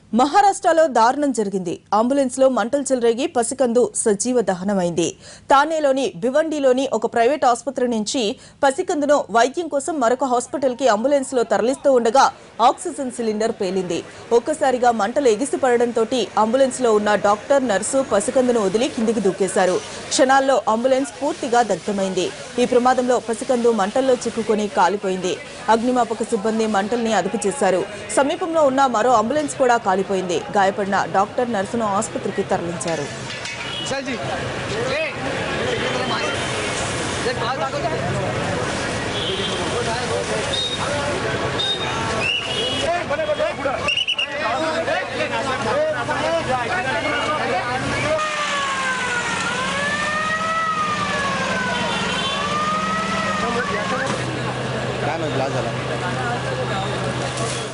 మహారాష్ట్రలో దారుణం జరిగింది అంబులెన్స్ లో మంటలు చెలరేగి పసికందు సజీవ దహనమైంది తానేలోని భివండిలోని ఒక ప్రైవేట్ ఆసుపత్రి నుంచి పసికందును వైద్యం కోసం మరొక హాస్పిటల్ కి అంబులెన్స్ లో తరలిస్తూ ఉండగా ఆక్సిజన్ సిలిండర్ పేలింది ఒక్కసారిగా మంటలు ఎగిసిపడడంతో అంబులెన్స్ లో ఉన్న డాక్టర్ నర్సు పసికందును వదిలి కిందికి దూకేశారు క్షణాల్లో అంబులెన్స్ పూర్తిగా దగ్ధమైంది ఈ ప్రమాదంలో పసికందు మంటల్లో చిక్కుకొని కాలిపోయింది అగ్నిమాపక సిబ్బంది మంటల్ని అదుపు చేశారు సమీపంలో ఉన్న మరో అంబులెన్స్ కూడా కాలిపోయింది గాయపడిన డాక్టర్ నర్సును ఆసుపత్రికి తరలించారు विशाल जी ए, ये कॉल दाखव दे. काय माहिती लाज झाला